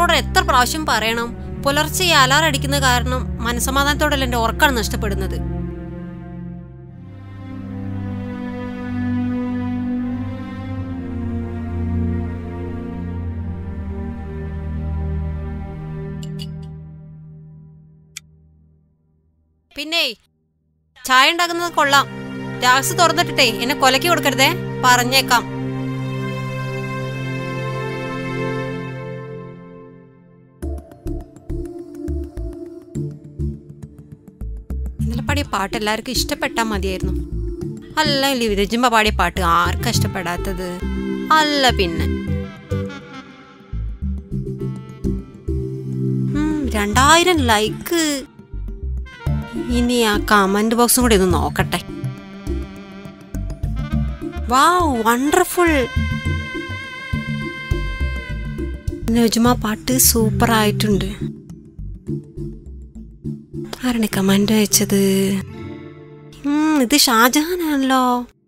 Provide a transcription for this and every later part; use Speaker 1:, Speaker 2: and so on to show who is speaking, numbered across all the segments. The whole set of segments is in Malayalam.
Speaker 1: നിങ്ങളോട് എത്ര പ്രാവശ്യം പറയണം പുലർച്ചെ ഈ അലാറം അടിക്കുന്ന കാരണം മനസമാധാനത്തോടല്ല എന്റെ ഉറക്കാണ് നഷ്ടപ്പെടുന്നത് പിന്നെ ചായ ഉണ്ടാക്കുന്നത് കൊള്ളാം ഗ്യാസ് തുറന്നിട്ടിട്ടേ എന്നെ കൊലക്കി കൊടുക്കരുതേ പറഞ്ഞേക്കാം ഇന്നലെ പാടിയ പാട്ട് എല്ലാവർക്കും ഇഷ്ടപ്പെട്ടാൽ മതിയായിരുന്നു അല്ല രജുമ്പ പാടിയ പാട്ട് ആർക്കാ ഇഷ്ടപ്പെടാത്തത് അല്ല പിന്നെ ഉം, രണ്ടായിരം ലൈക്ക് ഇനി ആ കമന്റ് ബോക്സും കൂടി ഒന്ന് നോക്കട്ടെ വാവ് വണ്ടർഫുൾ നജുമ പാട്ട് സൂപ്പർ ആയിട്ടുണ്ട് ആരാണ് കമന്റ് അയച്ചത് ഉം, ഇത് ഷാജഹാനാണല്ലോ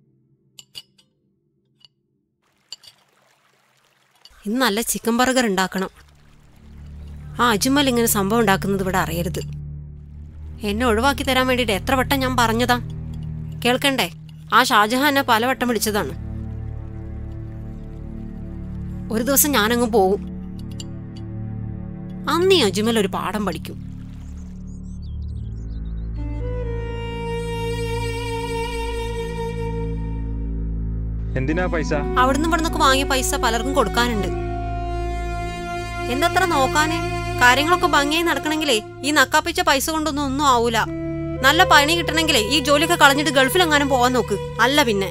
Speaker 1: ഇന്ന് നല്ല ചിക്കൻ ബർഗർ ഉണ്ടാക്കണം ആ അജുമൽ ഇങ്ങനെ സംഭവം ഉണ്ടാക്കുന്നത് ഇവിടെ അറിയരുത് എന്നെ ഒഴിവാക്കി തരാൻ വേണ്ടിയിട്ട് എത്ര വട്ടം ഞാൻ പറഞ്ഞതാ കേൾക്കണ്ടേ ആ ഷാജഹാൻ എന്നെ പലവട്ടം വിളിച്ചതാണ് ഒരു ദിവസം ഞാനങ്ങ് പോകും അന്ന് ഈ അജ്മൽ ഒരു പാഠം പഠിക്കും
Speaker 2: എന്തിനാ പൈസ
Speaker 1: അവിടുന്ന് ഇവിടുന്നൊക്കെ വാങ്ങിയ പൈസ പലർക്കും കൊടുക്കാനുണ്ട് എന്തത്ര നോക്കാന് കാര്യങ്ങളൊക്കെ ഭംഗിയായി നടക്കണമെങ്കിലേ ഈ നക്കാപ്പിച്ച പൈസ കൊണ്ടൊന്നും ഒന്നും ആവൂല നല്ല പണി കിട്ടണമെങ്കിലേ ഈ ജോലിയൊക്കെ കളഞ്ഞിട്ട് ഗൾഫിലെങ്ങാനും പോവാൻ നോക്ക് അല്ല പിന്നെ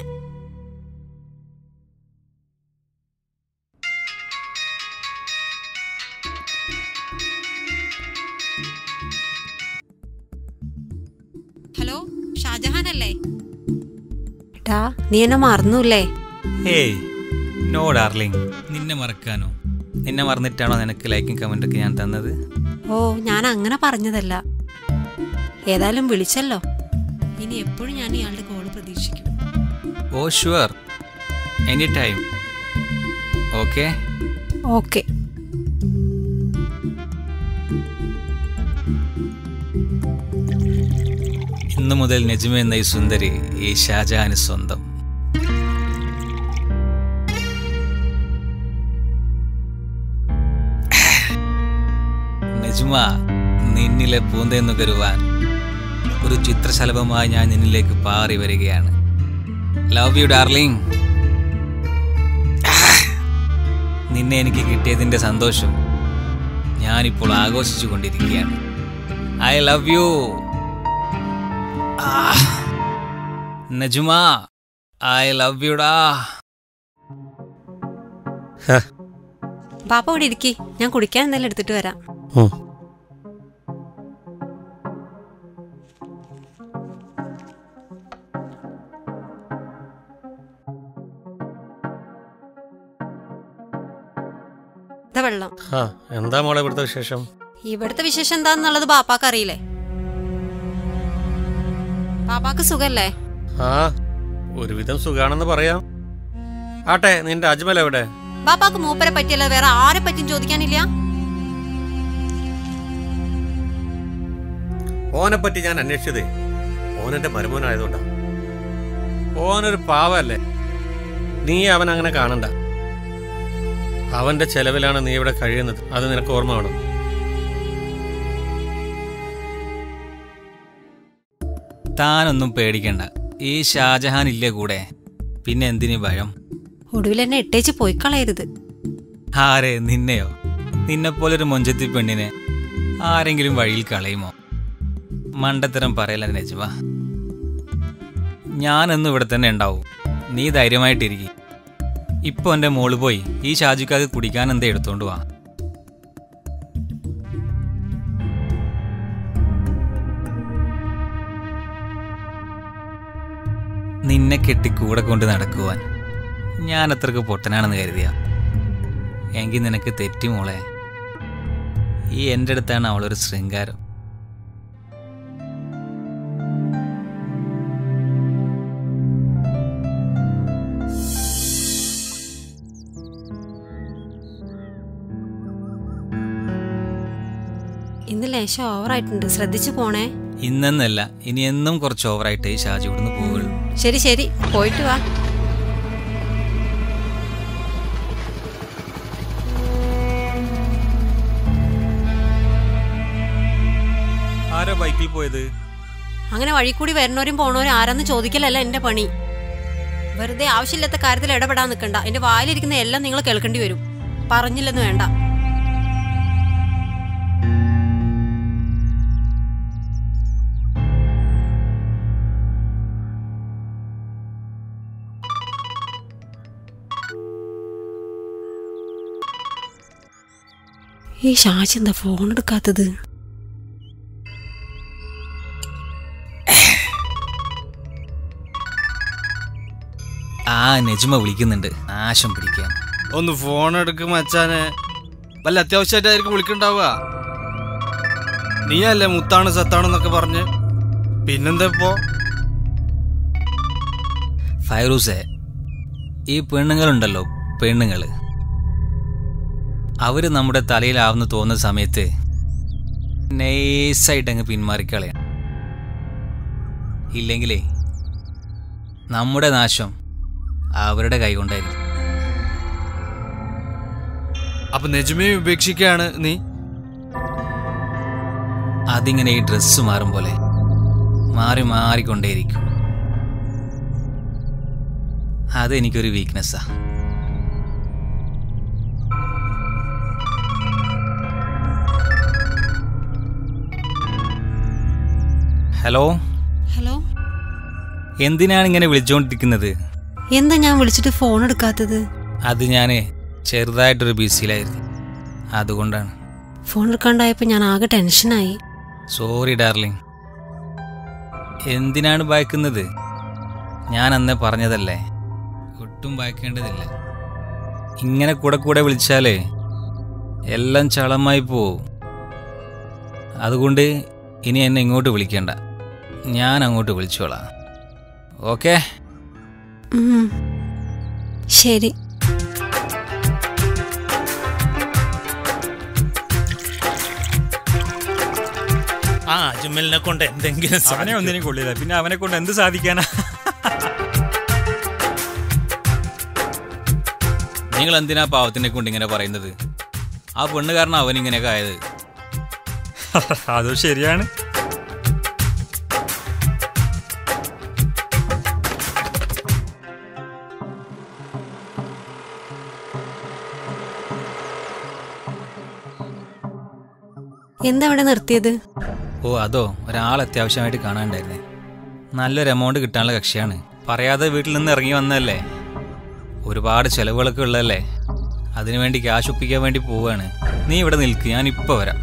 Speaker 1: ഹലോ ഷാജഹാൻ അല്ലേ ഏട്ടാ നീ എന്നെ മറന്നൂല്ലേ
Speaker 3: ഏയ് നോ ഡാർലിംഗ് നിന്നെ മറക്കാനോ നിന്നെ മറന്നിട്ടാണോ നിനക്ക് ലൈക്കും കമൻ്റൊക്കെ ഞാൻ തന്നത്
Speaker 1: ഓ ഞാൻ അങ്ങനെ പറഞ്ഞതല്ല ഏതായാലും വിളിച്ചല്ലോ ഇനി എപ്പോഴും ഞാൻ ഇയാളുടെ കോള് പ്രതീക്ഷിക്കും
Speaker 3: oh sure any time okay
Speaker 1: okay
Speaker 3: ഇന്നു മുതൽ നജ്മ എന്ന ഈ സുന്ദരി ഈ ഷാജഹാന് സ്വന്തം നജ്മ നിന്നിലെ പൂന്തയെന്നു കരുവാൻ ഒരു ചിത്രശലഭമായി ഞാൻ നിന്നിലേക്ക് പാറി വരികയാണ് ലവ് യു ഡാർലിംഗ് നിന്നെ എനിക്ക് കിട്ടിയതിന്റെ സന്തോഷം ഞാനിപ്പോൾ ആഘോഷിച്ചു കൊണ്ടിരിക്കുകയാണ് I love you Najuma I love യുടാ
Speaker 1: പാപ്പ ഇവിടെ ഇരിക്കി ഞാൻ കുടിക്കാൻ എന്തെങ്കിലും എടുത്തിട്ട് വരാം ഇതാ വെള്ളം
Speaker 4: ആ എന്താ മോളെ ഇവിടുത്തെ വിശേഷം
Speaker 1: ഇവിടുത്തെ വിശേഷം എന്താന്നുള്ളത് ബാപ്പാക്ക് അറിയില്ലേ പാപ്പാക്ക് സുഖല്ലേ
Speaker 4: ആ ഒരുവിധം സുഖാണെന്ന് പറയാം ആട്ടെ നിന്റെ അജ്മൽ എവിടെ
Speaker 1: ബാപ്പാക്ക് മൂപ്പരെ പറ്റിയല്ല വേറെ ആരെ പറ്റിയും ചോദിക്കാനില്ല
Speaker 4: ഓനെ പറ്റി ഞാൻ അന്വേഷിച്ചതേ ഓനെന്റെ മരുമോനായതുകൊണ്ടാ ഓനൊരു പാവല്ലേ നീ അവൻ അങ്ങനെ കാണണ്ട അവന്റെ ചെലവിലാണ് നീ ഇവിടെ കഴിയുന്നത് അത് നിനക്ക് ഓർമ്മ വേണം
Speaker 3: താനൊന്നും പേടിക്കണ്ട ഈ ഷാജഹാൻ ഇല്ലേ കൂടെ പിന്നെ എന്തിനു ഭയം
Speaker 1: ഒടുവിൽ എന്നെ ഇട്ടേച്ച് പോയി കളയരുത്
Speaker 3: ആരെ നിന്നെയോ നിന്നെപ്പോലൊരു മൊഞ്ചത്തി പെണ്ണിനെ ആരെങ്കിലും വഴിയിൽ കളയുമോ മണ്ടത്തരം പറയല നജുമ ഞാനെന്നും ഇവിടെ തന്നെ ഉണ്ടാവും നീ ധൈര്യമായിട്ടിരിക്കും ഇപ്പൊ എൻ്റെ മോള് പോയി ഈ ഷാജുക്കാക്ക് കുടിക്കാൻ എന്താ എടുത്തോണ്ട് വാ നിന്നെ കെട്ടി കൂടെ കൊണ്ട് നടക്കുവാൻ ഞാൻ അത്രക്ക് പൊട്ടനാണെന്ന് കരുതിയ എങ്കിൽ നിനക്ക് തെറ്റി മോളെ ഈ എൻ്റെ അടുത്താണ് അവളൊരു ശൃംഗാരം
Speaker 1: ലേശം ഓവറായിട്ടുണ്ട് ശ്രദ്ധിച്ചു പോണേ
Speaker 3: ഇന്നെന്നല്ല ഇനി എന്നും കുറച്ച് ഓവറായിട്ടേ ഷാജി ഇവിടുന്ന് പോവുള്ളൂ
Speaker 1: ശരി ശരി പോയിട്ട് വാ
Speaker 3: ആരാ ബൈക്കിൽ പോയത്
Speaker 1: അങ്ങനെ വഴി കൂടി വരുന്നവരും പോണവരും ആരാന്ന് ചോദിക്കലല്ല എന്റെ പണി വെറുതെ ആവശ്യമില്ലാത്ത കാര്യത്തിൽ ഇടപെടാൻ നിൽക്കണ്ട എന്റെ വായിലിരിക്കുന്ന എല്ലാം നിങ്ങൾ കേൾക്കേണ്ടി വരും പറഞ്ഞില്ലെന്ന് വേണ്ട ഈ ഷാജി എന്താ ഫോൺ എടുക്കാത്തത്
Speaker 3: ആ നെജ്മ വിളിക്കുന്നുണ്ട് നാശം പിടിക്കാൻ
Speaker 5: ഒന്ന് ഫോൺ എടുക്കും മച്ചാനെ വല്ല അത്യാവശ്യമായിട്ടായിരിക്കും വിളിക്കണ്ടാവുക നീയല്ലേ മുത്താണ് സത്താണെന്നൊക്കെ പറഞ്ഞ് പിന്നെന്താ ഇപ്പോ
Speaker 3: ഫൈറൂസെ ഈ പെണ്ണുങ്ങളുണ്ടല്ലോ പെണ്ണുങ്ങൾ അവർ നമ്മുടെ തലയിലാവുന്ന തോന്നുന്ന സമയത്ത് നൈസായിട്ട് അങ്ങ് പിന്മാറിക്കളയാണ് ഇല്ലെങ്കിലേ നമ്മുടെ നാശം അവരുടെ കൈകൊണ്ടായിരിക്കും
Speaker 5: അപ്പൊ നെജുമയെ ഉപേക്ഷിക്കുകയാണ് നീ
Speaker 3: അതിങ്ങനെ ഈ ഡ്രസ്സ് മാറും പോലെ മാറി മാറിക്കൊണ്ടേയിരിക്കും അതെനിക്കൊരു വീക്ക്നെസ്സാ ഹലോ
Speaker 1: ഹലോ
Speaker 3: എന്തിനാണ് ഇങ്ങനെ വിളിച്ചുകൊണ്ടിരിക്കുന്നത്
Speaker 1: എന്താ ഞാൻ വിളിച്ചിട്ട് ഫോൺ എടുക്കാത്തത്
Speaker 3: അത് ഞാൻ ചെറുതായിട്ടൊരു ബിസിയിലായിരുന്നു അതുകൊണ്ടാണ്
Speaker 1: ഫോൺ എടുക്കാണ്ടായപ്പോൾ ഞാൻ ആകെ ടെൻഷനായി
Speaker 3: സോറി ഡാർലിംഗ് എന്തിനാണ് ഭയക്കുന്നത് ഞാൻ അന്ന് പറഞ്ഞതല്ലേ ഒട്ടും ഭയക്കേണ്ടതില്ല ഇങ്ങനെ കൂടെ കൂടെ വിളിച്ചാലേ എല്ലാം ചളമായി പോവും അതുകൊണ്ട് ഇനി എന്നെ ഇങ്ങോട്ട് വിളിക്കണ്ട ഞാൻ അങ്ങോട്ട് വിളിച്ചോളാം ഓക്കെ
Speaker 1: ഉം. ശരി
Speaker 6: ആ അജ്മലിനെ കൊണ്ട് എന്തെങ്കിലും
Speaker 2: അവനെ
Speaker 6: സാധിക്കും.
Speaker 2: ഒന്നിനും കൊള്ളില്ല പിന്നെ അവനെ കൊണ്ട് എന്ത് സാധിക്കാനാ
Speaker 3: നിങ്ങൾ എന്തിനാ പാവത്തിനെ കൊണ്ട് ഇങ്ങനെ പറയുന്നത് ആ പെണ്ണ് കാരണം അവൻ ഇങ്ങനെയൊക്കെ ആയത്
Speaker 2: അതും ശരിയാണ്
Speaker 1: എന്താ ഇവിടെ നിർത്തിയത്
Speaker 3: ഓ അതോ ഒരാൾ അത്യാവശ്യമായിട്ട് കാണാണ്ടായിരുന്നേ നല്ലൊരു എമൗണ്ട് കിട്ടാനുള്ള കക്ഷിയാണ് പറയാതെ വീട്ടിൽ നിന്ന് ഇറങ്ങി വന്നതല്ലേ ഒരുപാട് ചെലവുകളൊക്കെ ഉള്ളതല്ലേ അതിനുവേണ്ടി ക്യാഷ് ഒപ്പിക്കാൻ വേണ്ടി പോവുകയാണ് നീ ഇവിടെ നിൽക്ക് ഞാൻ ഇപ്പോൾ വരാം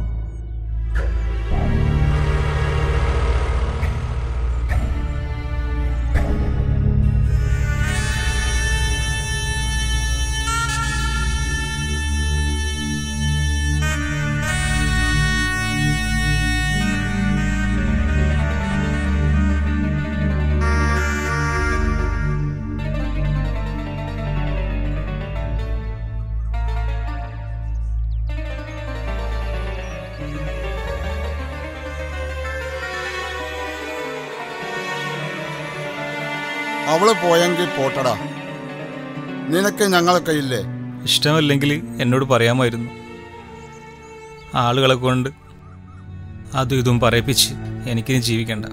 Speaker 7: അവള് പോയെങ്കിൽ പോട്ടടാ നിനക്ക് ഞങ്ങളൊക്കെ ഇല്ലേ
Speaker 3: ഇഷ്ടമല്ലെങ്കിൽ എന്നോട് പറയാമായിരുന്നു ആളുകളെ കൊണ്ട് അതും ഇതും പറയിപ്പിച്ച് എനിക്കിനി ജീവിക്കണ്ട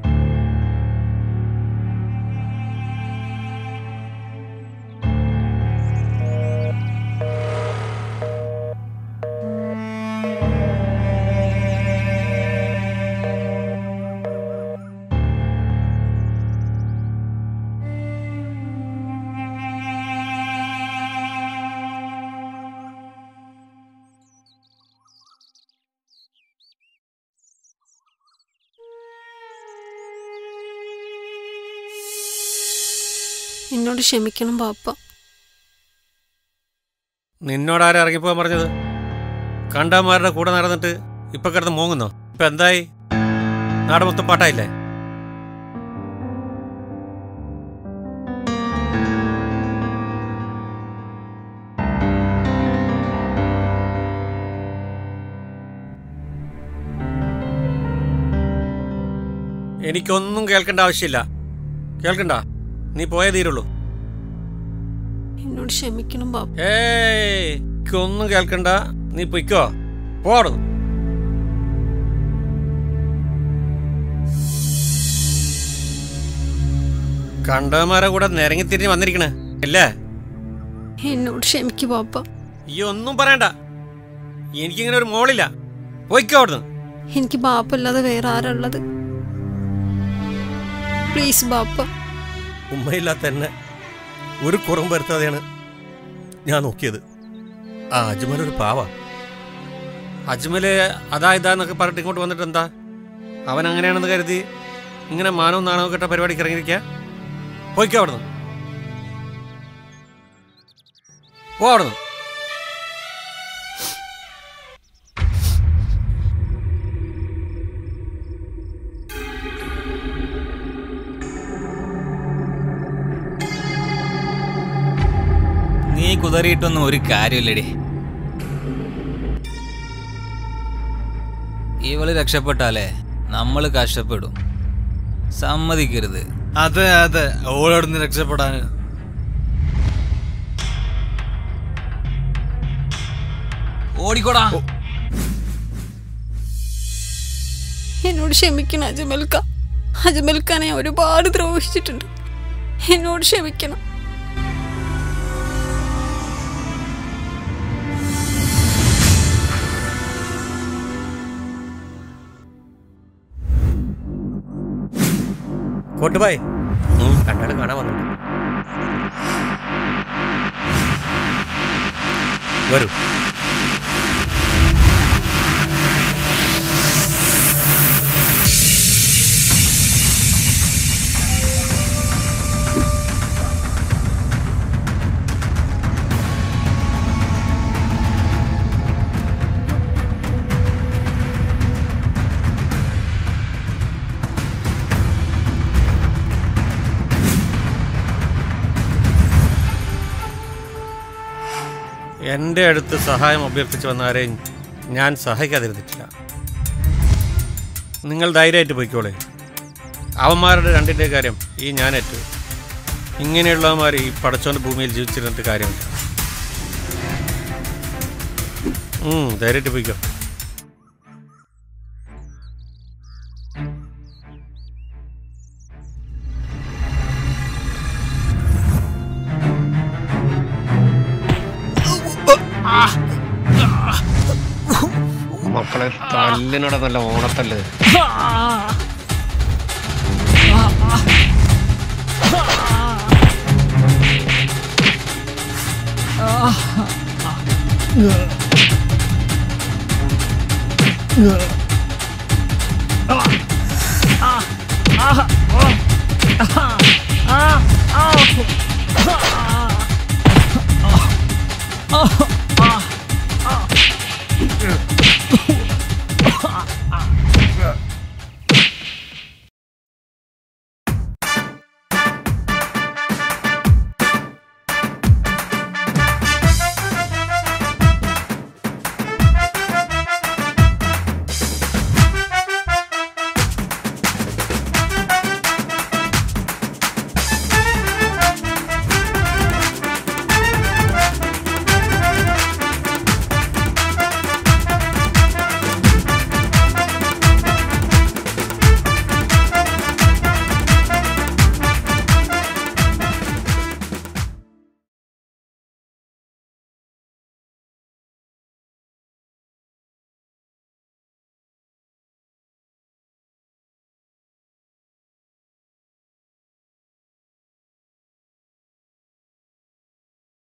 Speaker 1: എന്നോട് ക്ഷമിക്കണം പാപ്പ
Speaker 4: നിന്നോടാരും ഇറങ്ങിപ്പോകാൻ പറഞ്ഞത് കണ്ടമാരുടെ കൂടെ നടന്നിട്ട് ഇപ്പൊ കിടന്ന് മൂങ്ങുന്നോ ഇപ്പൊ എന്തായി നാട് മൊത്തം പാട്ടായില്ലേ എനിക്കൊന്നും കേൾക്കേണ്ട ആവശ്യമില്ല കേൾക്കണ്ട നീ പോയേ തീരുള്ളൂ
Speaker 1: എന്നോട് ക്ഷമിക്കണം ബാപ്പ
Speaker 4: ഏയ് ഒന്നും കേൾക്കണ്ട നീ പൊയ്ക്കോ പോടും കണ്ടവന്മാരെ കൂടെ നിരങ്ങി തിരിഞ്ഞ് വന്നിരിക്കണേ അല്ലേ
Speaker 1: എന്നോട് ക്ഷമിക്കു ബാപ്പ
Speaker 4: ഈ ഒന്നും പറയണ്ട എനിക്കിങ്ങനെ ഒരു മോളില്ല പോയിക്കോ അവിടുന്ന്
Speaker 1: എനിക്ക് ബാപ്പല്ലാതെ വേറെ ആരുള്ളത് പ്ലീസ് ബാപ്പ
Speaker 4: ഉമ്മയില്ലാത്ത എന്നെ ഒരു കുറവും വരുത്താതെയാണ് ഞാൻ നോക്കിയത് ആ അജ്മൽ ഒരു പാവ അജ്മല് അതാ ഇതാന്നൊക്കെ പറഞ്ഞിട്ട് ഇങ്ങോട്ട് വന്നിട്ട് എന്താ അവൻ അങ്ങനെയാണെന്ന് കരുതി ഇങ്ങനെ മാനവും നാണവും കെട്ട പരിപാടിക്ക് ഇറങ്ങിയിരിക്കുക പോയിക്കോ അവിടുന്ന് പോ അവിടുന്ന്
Speaker 3: നീ കുതറിയിട്ടൊന്നും ഒരു കാര്യമില്ലടി ഇവള് രക്ഷപ്പെട്ടാലേ നമ്മൾ കഷ്ടപ്പെടും സമ്മതിക്കരുത്
Speaker 5: അതെ അതെ ഓളോടുന്ന് രക്ഷപ്പെടാൻ
Speaker 3: ഓടിക്കോടാ
Speaker 1: എന്നോട് ക്ഷമിക്കണം അജ്മൽക്ക അജ്മൽക്കാനെ ഞാൻ ഒരുപാട് ദ്രോഹിച്ചിട്ടുണ്ട് എന്നോട് ക്ഷമിക്കണം
Speaker 4: കോട്ടുബായ് കണ്ടാട് കാണാൻ വന്നിട്ടുണ്ട് വരൂ എൻ്റെ അടുത്ത് സഹായം അഭ്യർത്ഥിച്ച് വന്ന ആരെയും ഞാൻ സഹായിക്കാതിരുന്നിട്ടില്ല നിങ്ങൾ ധൈര്യമായിട്ട് പോയിക്കോളെ അവന്മാരുടെ രണ്ടിൻ്റെ കാര്യം ഈ ഞാൻ ഏറ്റു ഇങ്ങനെയുള്ളവന്മാർ ഈ പടച്ചോൻ്റെ ഭൂമിയിൽ ജീവിച്ചിരുന്നിട്ട് കാര്യമില്ല ഉം, ധൈര്യമായിട്ട് പോയിക്കോ മക്കളെ തല്ലിനോட നല്ല ഓണത്തല്ല്
Speaker 3: ആ